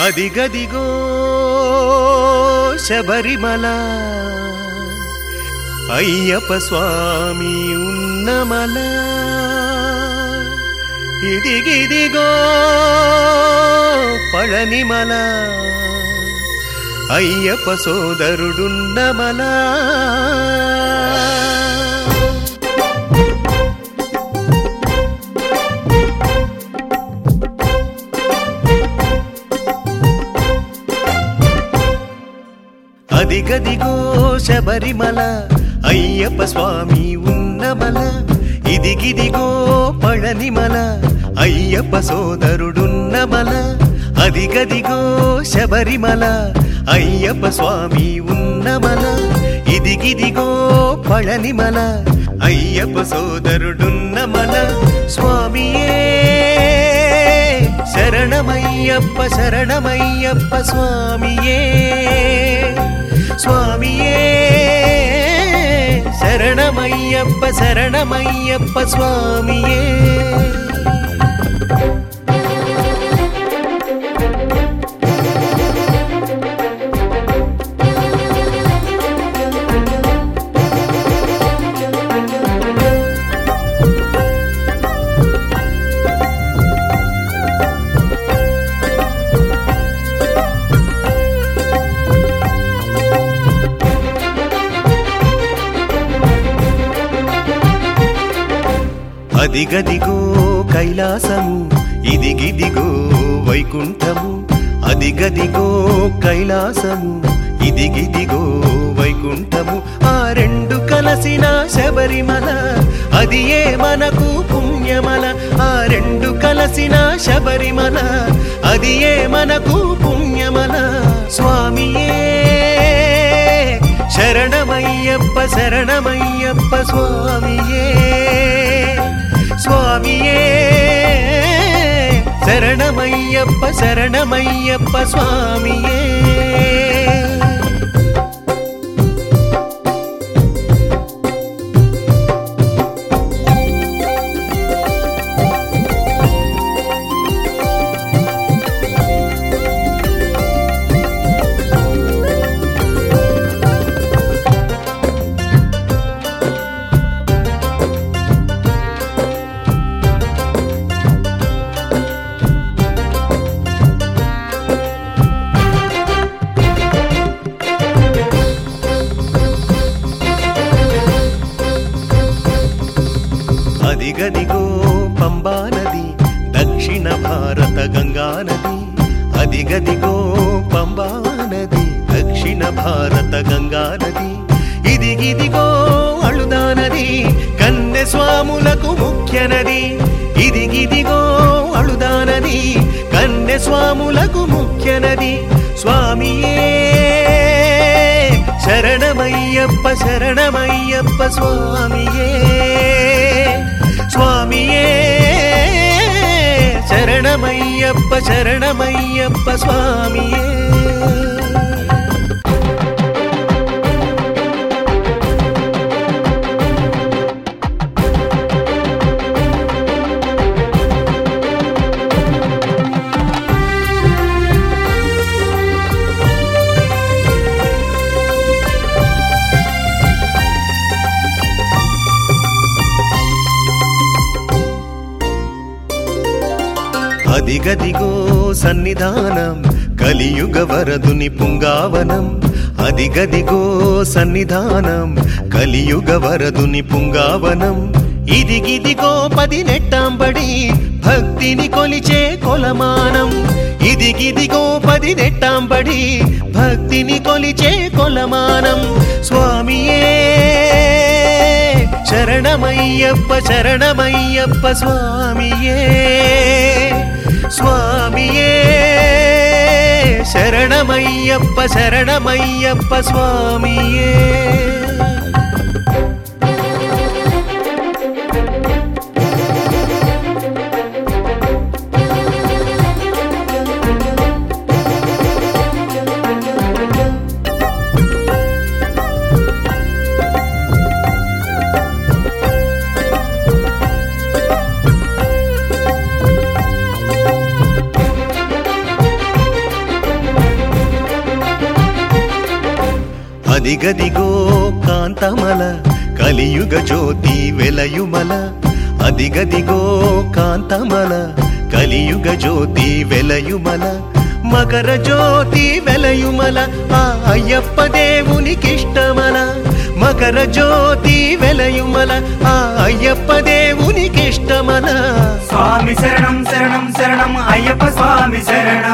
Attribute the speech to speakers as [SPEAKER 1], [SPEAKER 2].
[SPEAKER 1] అదిగదిగో శబరిమల అయ్యప్ప స్వామి ఉన్నమల ఇదిగిదిగో పళనిమల అయ్యప్ప సోదరుడున్నమల అదిగదిగో శబరిమల అయ్యప్ప స్వామి ఉన్నమల ఇదిగిదిగో పళనిమల అయ్యప్ప సోదరుడున్నమల అదిగదిగో శబరిమల అయ్యప్ప స్వామి ఉన్నమల ఇదిగిదిగో పళనిమల అయ్యప్ప సోదరుడున్నమల స్వామియే శరణమయ్యప్ప శరణమయ్యప్ప స్వామియే స్వామియే శరణమయ్యప్ప శరణమయ్యప్ప స్వామియే అదిగదిగో కైలాసము ఇదిగిదిగో వైకుంఠము అదిగదిగో కైలాసము ఇదిగిదిగో వైకుంఠము ఆ రెండు కలసిన శబరిమల అది ఏ మనకు పుణ్యమల ఆ రెండు కలసిన శబరిమల అది ఏ మనకు పుణ్యమల స్వామియే శరణమయ్యప్ప శరణమయ్యప్ప స్వామియే స్వామియే శరణమయ్యప్ప శరణమయ్యప్ప స్వామియే అదిగదిగో పంబా నది దక్షిణ భారత గంగా నది అదిగదిగో పంబా నది దక్షిణ భారత గంగా నది ఇదిగిదిగో అళుదా నది కన్నె స్వాములకు ముఖ్య నది ఇదిగిదిగో అళుదా నది కన్నె స్వాములకు ముఖ్య నది స్వామియే శరణమయ్యప్ప శరణమయ్యప్ప స్వామియే స్వామియే శరణమయ్యప్ప శరణమయ్యప్ప స్వామియే అదిగదిగో సన్నిధానం కలియుగ వరదుని పుంగావనం అదిగదిగో సన్నిధానం కలియుగ వరదుని పుంగావనం ఇదిగిదిగో పది నెట్టాంబడి భక్తిని కొలిచే కొలమానం ఇదిగిదిగో పది నెట్టాంబడి భక్తిని కొలిచే కొలమానం స్వామియే శరణమయ్యప్ప శరణమయ్యప్ప స్వామియే స్వామియే శరణమయ్యప్ప శరణమయ్యప్ప స్వామియే అదిగదిగో కాంతమల కలియుగ జ్యోతి వెలయుమల అదిగదిగో కాంతమల కలియుగ జ్యోతి వెలయుమల మకర జ్యోతి వెలయుమల ఆ అయ్యప్ప దేవునికిష్టమల మకర జ్యోతి వెలయుమల ఆ అయ్యప్ప దేవునికిష్టమల
[SPEAKER 2] స్వామి శరణం శరణం శరణం అయ్యప్ప స్వామి శరణం